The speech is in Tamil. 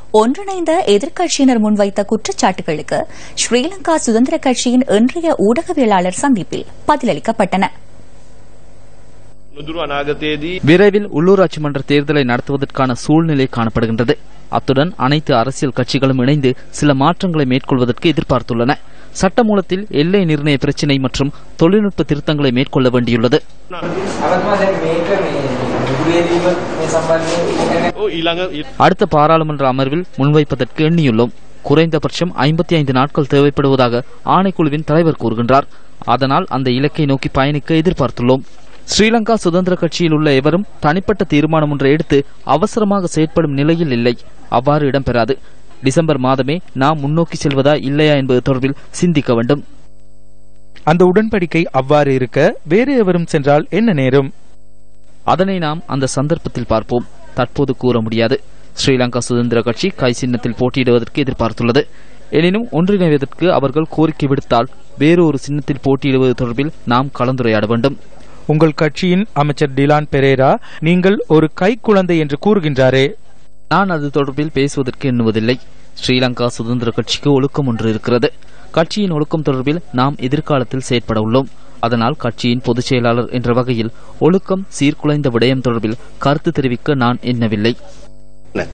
ஒன்றிணைந்த எதிர்க்கட்சியினர் முன்வைத்த குற்றச்சாட்டுகளுக்கு ஸ்ரீலங்கா சுதந்திர கட்சியின் இன்றைய ஊடகவியலாளர் சந்திப்பில் பதிலளிக்கப்பட்டன නුදුරු අනාගතයේදී விரைவில் உள்ளூராட்சி மன்ற தேர்தலை நடத்துவதற்கான சூழ்நிலை காணப்படுகின்றது அத்துடன் அனைத்து அரசியல் கட்சிகளும் இணைந்து சில மாற்றங்களை மேற்கொள்வதற்கு எதிர்பார்த்துள்ளன சட்டமூலத்தில் எல்லை நிர்ணய பிரச்சினை மற்றும் தொழில்நுட்ப திருத்தங்களை மேற்கொள்ள வேண்டியுள்ளது අවත්ම දැන් මේක මේ මුදුවේදීම මේ සම්බන්ධයෙන් ඔව් ඊළඟ ඊ- அடுத்த பாராளுமன்ற அமர்வில் முன்வைப்பதற்கு எண்ணியுள்ளோம் குறைந்தபட்சம் ஐம்பத்தி ஐந்து நாட்கள் தேவைப்படுவதாக ஆணைக்குழுவின் தலைவர் கூறுகின்றார் அதனால் அந்த இலக்கை நோக்கி பயணிக்க எதிர்பார்த்துள்ளோம் ஸ்ரீலங்கா சுதந்திர கட்சியில் உள்ள எவரும் தனிப்பட்ட தீர்மானம் ஒன்றை எடுத்து அவசரமாக செயற்படும் நிலையில் இல்லை அவ்வாறு இடம்பெறாது டிசம்பர் மாதமே நாம் முன்னோக்கி செல்வதா இல்லையா என்பது தொடர்பில் சிந்திக்க வேண்டும் அந்த உடன்படிக்கை அவ்வாறு இருக்க வேறு எவரும் சென்றால் என்ன நேரும் அதனை நாம் அந்த சந்தர்ப்பத்தில் பார்ப்போம் தற்போது கூற முடியாது ஸ்ரீலங்கா சுதந்திர கட்சி கை சின்னத்தில் போட்டியிடுவதற்கு எதிர்பார்த்துள்ளது எனினும் ஒன்றிணைவதற்கு அவர்கள் கோரிக்கை விடுத்தால் வேறு ஒரு சின்னத்தில் போட்டியிடுவது தொடர்பில் நாம் கலந்துரையாட வேண்டும் உங்கள் கட்சியின் அமைச்சர் டிலான் பெரேரா நீங்கள் ஒரு கைக்குழந்தை என்று கூறுகின்றாரே நான் அது தொடர்பில் பேசுவதற்கு எண்ணுவதில்லை ஸ்ரீலங்கா சுதந்திர கட்சிக்கு ஒழுக்கம் ஒன்று இருக்கிறது கட்சியின் ஒழுக்கம் தொடர்பில் நாம் எதிர்காலத்தில் செயற்பட உள்ளோம் அதனால் கட்சியின் பொதுச் செயலாளர் என்ற வகையில் ஒழுக்கம் சீர்குலைந்த விடயம் தொடர்பில் கருத்து தெரிவிக்க நான் எண்ணவில்லை